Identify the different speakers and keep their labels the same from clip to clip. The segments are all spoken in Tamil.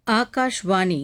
Speaker 1: ஆகாஷ்வாணி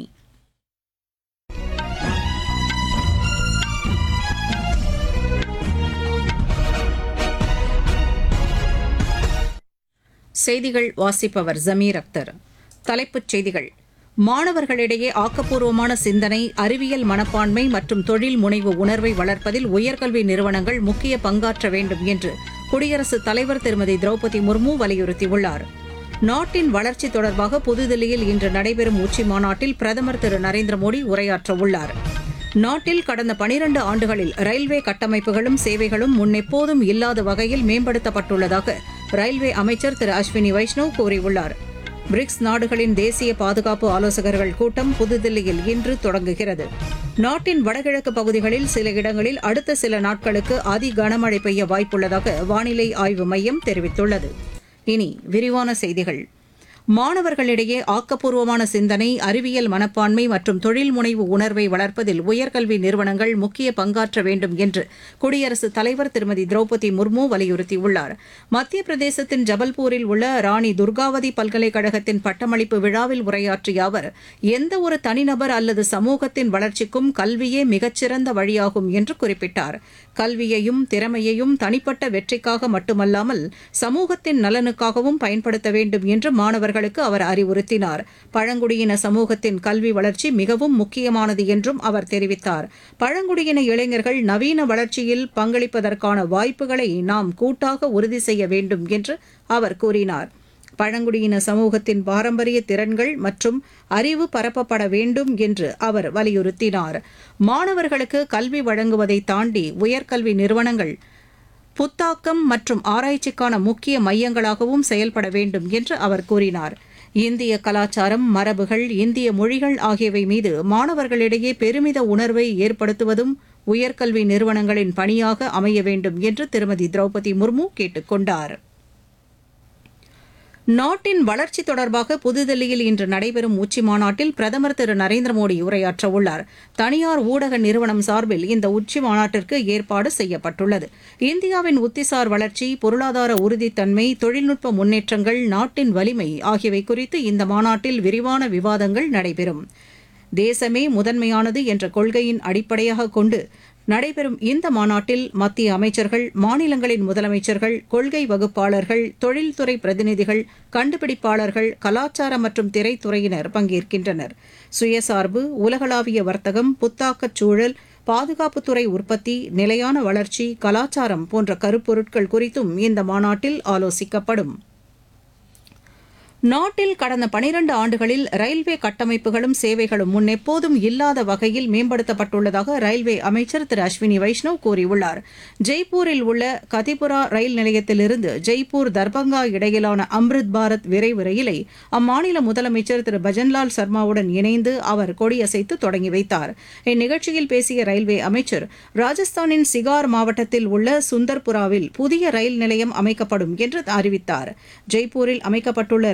Speaker 1: செய்திகள் வாசிப்பவர் ஜமீர் அக்தர் தலைப்புச் செய்திகள் மாணவர்களிடையே ஆக்கப்பூர்வமான சிந்தனை அறிவியல் மனப்பான்மை மற்றும் தொழில் முனைவு உணர்வை வளர்ப்பதில் உயர்கல்வி நிறுவனங்கள் முக்கிய பங்காற்ற வேண்டும் என்று குடியரசுத் தலைவர் திருமதி திரௌபதி முர்மு வலியுறுத்தியுள்ளார் நாட்டின் வளர்ச்சி தொடர்பாக புதுதில்லியில் இன்று நடைபெறும் உச்சி மாநாட்டில் பிரதமர் திரு நரேந்திர மோடி உரையாற்றவுள்ளார் நாட்டில் கடந்த பனிரண்டு ஆண்டுகளில் ரயில்வே கட்டமைப்புகளும் சேவைகளும் முன்னெப்போதும் இல்லாத வகையில் மேம்படுத்தப்பட்டுள்ளதாக ரயில்வே அமைச்சர் திரு அஸ்வினி வைஷ்ணவ் கூறியுள்ளார் பிரிக்ஸ் நாடுகளின் தேசிய பாதுகாப்பு ஆலோசகர்கள் கூட்டம் புதுதில்லியில் இன்று தொடங்குகிறது நாட்டின் வடகிழக்கு பகுதிகளில் சில இடங்களில் அடுத்த சில நாட்களுக்கு அதி கனமழை பெய்ய வாய்ப்புள்ளதாக வானிலை ஆய்வு மையம் தெரிவித்துள்ளது இனி விரிவான செய்திகள் மாணவர்களிடையே ஆக்கப்பூர்வமான சிந்தனை அறிவியல் மனப்பான்மை மற்றும் தொழில் முனைவு உணர்வை வளர்ப்பதில் உயர்கல்வி நிறுவனங்கள் முக்கிய பங்காற்ற வேண்டும் என்று குடியரசுத் தலைவர் திருமதி திரௌபதி முர்மு வலியுறுத்தியுள்ளார் மத்திய பிரதேசத்தின் ஜபல்பூரில் உள்ள ராணி துர்காவதி பல்கலைக்கழகத்தின் பட்டமளிப்பு விழாவில் உரையாற்றிய அவர் எந்த ஒரு தனிநபர் அல்லது சமூகத்தின் வளர்ச்சிக்கும் கல்வியே மிகச்சிறந்த வழியாகும் என்று குறிப்பிட்டார் கல்வியையும் திறமையையும் தனிப்பட்ட வெற்றிக்காக மட்டுமல்லாமல் சமூகத்தின் நலனுக்காகவும் பயன்படுத்த வேண்டும் என்று மாணவர்கள் மாணவர்களுக்கு அவர் அறிவுறுத்தினார் பழங்குடியின சமூகத்தின் கல்வி வளர்ச்சி மிகவும் முக்கியமானது என்றும் அவர் தெரிவித்தார் பழங்குடியின இளைஞர்கள் நவீன வளர்ச்சியில் பங்களிப்பதற்கான வாய்ப்புகளை நாம் கூட்டாக உறுதி செய்ய வேண்டும் என்று அவர் கூறினார் பழங்குடியின சமூகத்தின் பாரம்பரிய திறன்கள் மற்றும் அறிவு பரப்பப்பட வேண்டும் என்று அவர் வலியுறுத்தினார் மாணவர்களுக்கு கல்வி வழங்குவதை தாண்டி உயர்கல்வி நிறுவனங்கள் புத்தாக்கம் மற்றும் ஆராய்ச்சிக்கான முக்கிய மையங்களாகவும் செயல்பட வேண்டும் என்று அவர் கூறினார் இந்திய கலாச்சாரம் மரபுகள் இந்திய மொழிகள் ஆகியவை மீது மாணவர்களிடையே பெருமித உணர்வை ஏற்படுத்துவதும் உயர்கல்வி நிறுவனங்களின் பணியாக அமைய வேண்டும் என்று திருமதி திரௌபதி முர்மு கேட்டுக் கொண்டாா் நாட்டின் வளர்ச்சி தொடர்பாக புதுதில்லியில் இன்று நடைபெறும் உச்சி மாநாட்டில் பிரதமர் திரு நரேந்திர மோடி உரையாற்றவுள்ளார் தனியார் ஊடக நிறுவனம் சார்பில் இந்த உச்சி மாநாட்டிற்கு ஏற்பாடு செய்யப்பட்டுள்ளது இந்தியாவின் உத்திசார் வளர்ச்சி பொருளாதார உறுதித்தன்மை தொழில்நுட்ப முன்னேற்றங்கள் நாட்டின் வலிமை ஆகியவை குறித்து இந்த மாநாட்டில் விரிவான விவாதங்கள் நடைபெறும் தேசமே முதன்மையானது என்ற கொள்கையின் அடிப்படையாக கொண்டு நடைபெறும் இந்த மாநாட்டில் மத்திய அமைச்சர்கள் மாநிலங்களின் முதலமைச்சர்கள் கொள்கை வகுப்பாளர்கள் தொழில்துறை பிரதிநிதிகள் கண்டுபிடிப்பாளர்கள் கலாச்சார மற்றும் திரைத்துறையினர் பங்கேற்கின்றனர் சுயசார்பு உலகளாவிய வர்த்தகம் புத்தாக்கச் சூழல் பாதுகாப்புத்துறை உற்பத்தி நிலையான வளர்ச்சி கலாச்சாரம் போன்ற கருப்பொருட்கள் குறித்தும் இந்த மாநாட்டில் ஆலோசிக்கப்படும் நாட்டில் கடந்த பனிரண்டு ஆண்டுகளில் ரயில்வே கட்டமைப்புகளும் சேவைகளும் முன்னெப்போதும் இல்லாத வகையில் மேம்படுத்தப்பட்டுள்ளதாக ரயில்வே அமைச்சர் திரு அஸ்வினி வைஷ்ணவ் கூறியுள்ளார் ஜெய்ப்பூரில் உள்ள கதிபுரா ரயில் நிலையத்திலிருந்து ஜெய்ப்பூர் தர்பங்கா இடையிலான அம்ரித் பாரத் விரைவு ரயிலை அம்மாநில முதலமைச்சர் திரு பஜன்லால் சர்மாவுடன் இணைந்து அவர் கொடியசைத்து தொடங்கி வைத்தார் இந்நிகழ்ச்சியில் பேசிய ரயில்வே அமைச்சர் ராஜஸ்தானின் சிகார் மாவட்டத்தில் உள்ள சுந்தர்புராவில் புதிய ரயில் நிலையம் அமைக்கப்படும் என்று அறிவித்தார் ஜெய்ப்பூரில் அமைக்கப்பட்டுள்ள